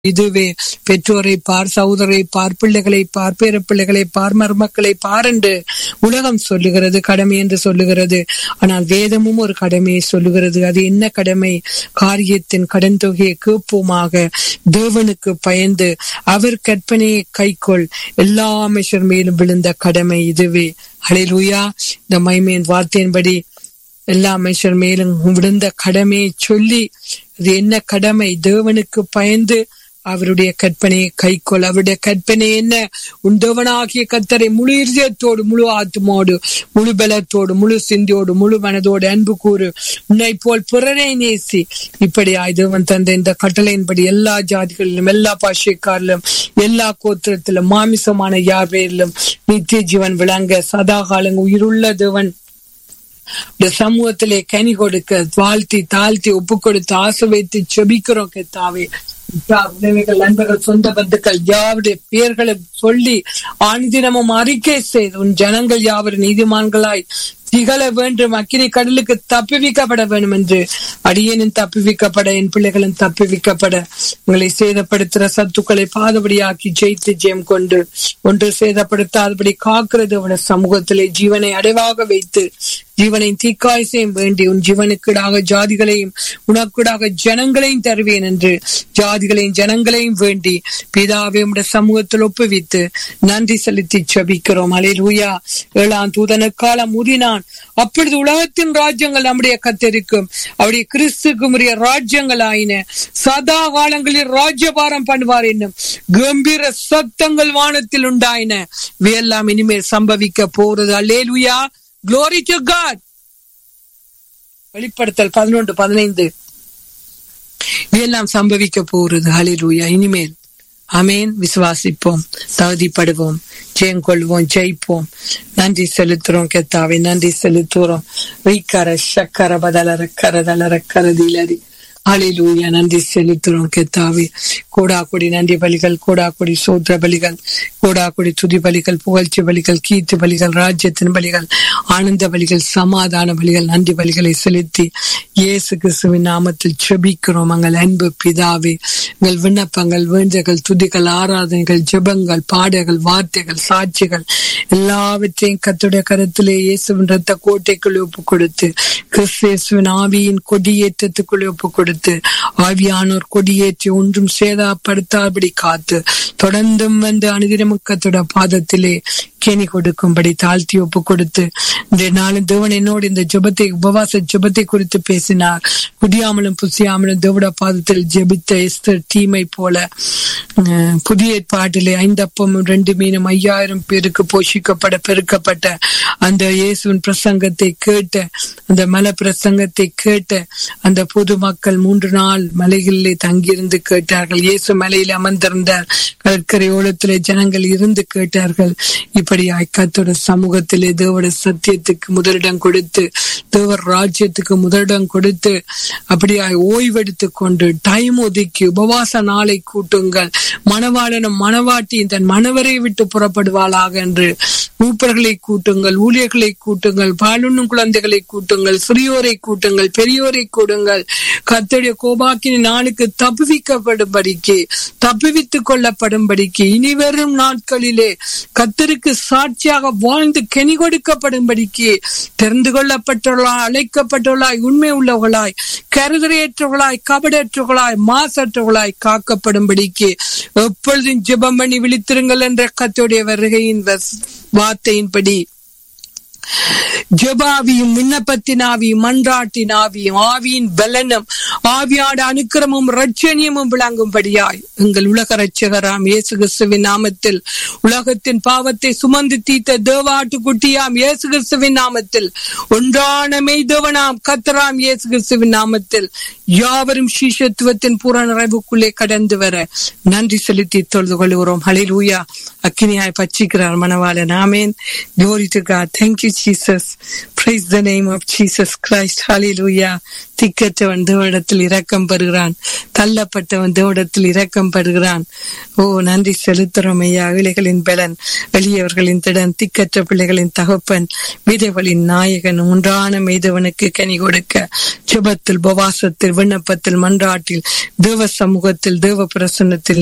இதுவே பெற்றோரை பார் சகோதரை பார் பிள்ளைகளை பார் பேர பிள்ளைகளை பார் மருமக்களை பார் என்று உலகம் சொல்லுகிறது கடமை என்று சொல்லுகிறது ஆனால் வேதமும் ஒரு கடமையை சொல்லுகிறது அது என்ன கடமை காரியத்தின் கடன் தொகையை கேட்போமாக தேவனுக்கு பயந்து அவர் கற்பனையை கைக்கொள் எல்லா அமைச்சர் மேலும் விழுந்த கடமை இதுவே ஹalleluya இந்த மைமேன் வார்த்தையின்படி எல்லா மனுஷர் மேலும் விழுந்த கடமையை சொல்லி அது என்ன கடமை தேவனுக்கு பயந்து அவருடைய கற்பனையை கைக்கொள் அவருடைய கற்பனை என்ன உண்டவனாகிய கத்தரை முழு இருதயத்தோடு முழு ஆத்மோடு முழு பலத்தோடு முழு சிந்தியோடு முழு மனதோடு அன்பு கூறு உன்னை போல் பிறரை நேசி இப்படி தேவன் தந்த இந்த கட்டளையின்படி எல்லா ஜாதிகளிலும் எல்லா பாஷைக்காரிலும் எல்லா கோத்திரத்திலும் மாமிசமான யார் பேரிலும் நித்திய ஜீவன் விளங்க சதா காலங்க உயிருள்ள தேவன் இந்த சமூகத்திலே கனி கொடுக்க வாழ்த்தி தாழ்த்தி ஒப்பு கொடுத்து ஆசை வைத்து செபிக்கிறோம் கெத்தாவே உறவுகள் நண்பர்கள் சொந்த பந்துக்கள் யாருடைய பெயர்களை சொல்லி ஆணிதினமும் அறிக்கை செய்து உன் ஜனங்கள் யாவர் நீதிமான்களாய் திகழ வேண்டும் அக்கினி கடலுக்கு தப்புவிக்கப்பட வேண்டும் என்று அடியேனும் தப்புவிக்கப்பட என் பிள்ளைகளும் தப்புவிக்கப்பட உங்களை சேதப்படுத்துற சத்துக்களை பாதபடியாக்கி ஜெயித்து ஜெயம் கொண்டு ஒன்று சேதப்படுத்தாதபடி காக்கிறது அவன சமூகத்திலே ஜீவனை அடைவாக வைத்து ஜீவனை தீக்காய்சையும் வேண்டி உன் ஜீவனுக்குடாக ஜாதிகளையும் உனக்குடாக ஜனங்களையும் தருவேன் என்று ஜாதிகளையும் ஜனங்களையும் வேண்டி பிதாவை உடைய சமூகத்தில் ஒப்புவித்து நன்றி செலுத்தி ஜபிக்கிறோம் அலையிலூயா ஏழாம் தூதனுக்கால முதினான் அப்பொழுது உலகத்தின் ராஜ்யங்கள் நம்முடைய கத்தரிக்கும் அவருடைய கிறிஸ்துக்கும் உரிய ராஜ்யங்கள் ஆயின சதா காலங்களில் ராஜ்யபாரம் பண்ணுவார் என்னும் கம்பீர சத்தங்கள் வானத்தில் உண்டாயின இவையெல்லாம் இனிமேல் சம்பவிக்க போறது அல்லேலுயா Glory to God. வெளிப்படுத்தல் பதினொன்று பதினைந்து எல்லாம் சம்பவிக்க போறது ஹலிலூயா இனிமேல் அமேன் விசுவாசிப்போம் தகுதிப்படுவோம் ஜெயங்கொள்வோம் ஜெயிப்போம் நன்றி செலுத்துறோம் கெத்தாவை நன்றி செலுத்துறோம் ரீக்கர சக்கர பதலர கரதலர கரதிலரி அலிலூயா நன்றி செலுத்துறோம் கெத்தாவே கோடா கொடி நன்றி பலிகள் கோடா கொடி சோத்ர பலிகள் கோடா கொடி துதி பலிகள் புகழ்ச்சி பலிகள் கீர்த்தி பலிகள் ராஜ்யத்தின் பலிகள் ஆனந்த பலிகள் சமாதான பலிகள் நன்றி பலிகளை செலுத்தி இயேசு கிறிஸ்துவின் நாமத்தில் செபிக்கிறோம் எங்கள் அன்பு பிதாவே எங்கள் விண்ணப்பங்கள் வேண்டுகள் துதிகள் ஆராதனைகள் ஜெபங்கள் பாடல்கள் வார்த்தைகள் சாட்சிகள் எல்லாவற்றையும் கத்துடைய கருத்திலே இயேசுவின் ரத்த கோட்டைக்குள் ஒப்பு கொடுத்து கிறிஸ்தேசுவின் ஆவியின் கொடியேற்றத்துக்குள் ஒப்பு கொடுத்து ஆவியானோர் கொடியேற்றி ஒன்றும் சேதாப்படுத்தாதபடி காத்து தொடர்ந்தும் வந்து அனுதினமுக்கத்தோட பாதத்திலே கேணி கொடுக்கும்படி தாழ்த்தி ஒப்பு கொடுத்து இந்த நாளும் தேவன் என்னோடு இந்த ஜெபத்தை உபவாச ஜெபத்தை குறித்து பேசினார் குடியாமலும் புசியாமலும் தேவட பாதத்தில் ஜெபித்த எஸ்தர் டீமை போல புதிய ஏற்பாட்டிலே ஐந்தப்பமும் ரெண்டு மீனும் ஐயாயிரம் பேருக்கு போஷிக்கப்பட பெருக்கப்பட்ட அந்த இயேசுவின் பிரசங்கத்தை கேட்ட அந்த மலை பிரசங்கத்தை கேட்ட அந்த பொது மக்கள் மூன்று நாள் மலைகளிலே தங்கியிருந்து கேட்டார்கள் இயேசு மலையில் அமர்ந்திருந்தார் கடற்கரை ஓலத்திலே ஜனங்கள் இருந்து கேட்டார்கள் இப்படியாய் கத்தோட சமூகத்திலே தேவோட சத்தியத்துக்கு முதலிடம் கொடுத்து தேவர் ராஜ்யத்துக்கு முதலிடம் கொடுத்து அப்படியாய் ஓய்வெடுத்து கொண்டு டைம் ஒதுக்கி உபவாச நாளை கூட்டுங்கள் மணவாளனும் மணவாட்டியும் தன் மணவரை விட்டு புறப்படுவாளாக என்று மூப்பர்களை கூட்டுங்கள் ஊழியர்களை கூட்டுங்கள் பாலுண்ணும் குழந்தைகளை கூட்டுங்கள் சிறியோரை கூட்டுங்கள் பெரியோரை கூடுங்கள் கத்தடைய கோபாக்கினி நாளுக்கு தப்புவிக்கப்படும்படிக்கு தப்புவித்துக் கொள்ளப்படும்படிக்கு இனி வரும் நாட்களிலே கத்தருக்கு சாட்சியாக வாழ்ந்து கெனி கொடுக்கப்படும்படிக்கு தெரிந்து கொள்ளப்பட்டவர்களாய் அழைக்கப்பட்டவர்களாய் உண்மை உள்ளவர்களாய் கருதரையற்றவர்களாய் கபடற்றவர்களாய் மாசற்றவர்களாய் காக்கப்படும்படிக்கு எப்பொழுதும் ஜெபம் பண்ணி விழித்திருங்கள் என்ற கத்தோடைய வருகையின் வார்த்தையின்படி ஜபாவியும் விண்ணப்பத்தின் ஆவியும் மன்றாட்டின் ஆவியும் ஆவியின் பலனும் ஆவியாட அனுக்கிரமும் ரட்சணியமும் விளங்கும்படியாய் எங்கள் உலக ரட்சகராம் இயேசு கிறிஸ்துவின் நாமத்தில் உலகத்தின் பாவத்தை சுமந்து தீர்த்த தேவாட்டு குட்டியாம் இயேசு கிறிஸ்துவின் நாமத்தில் ஒன்றான மெய்தவனாம் கத்தராம் இயேசு கிறிஸ்துவின் நாமத்தில் யாவரும் சீஷத்துவத்தின் பூரண நிறைவுக்குள்ளே கடந்து வர நன்றி செலுத்தி தொழுது கொள்கிறோம் ஹலில் ஊயா அக்கினியாய் பச்சிக்கிறார் மனவாளன் ஆமேன் glory to God thank you Jesus. Praise the name of Jesus Christ. Hallelujah. திக்கற்றவன் தேவனிடத்தில் இரக்கம் பெறுகிறான் தள்ளப்பட்டவன் தேவனிடத்தில் இரக்கம் பெறுகிறான் ஓ நன்றி செலுத்துறோம் ஐயா இலைகளின் பலன் எளியவர்களின் திடன் திக்கற்ற பிள்ளைகளின் தகப்பன் விதைகளின் நாயகன் ஒன்றான மெய்தவனுக்கு கனி கொடுக்க ஜெபத்தில் உபவாசத்தில் விண்ணப்பத்தில் மன்றாட்டில் தேவ சமூகத்தில் தேவ பிரசன்னத்தில்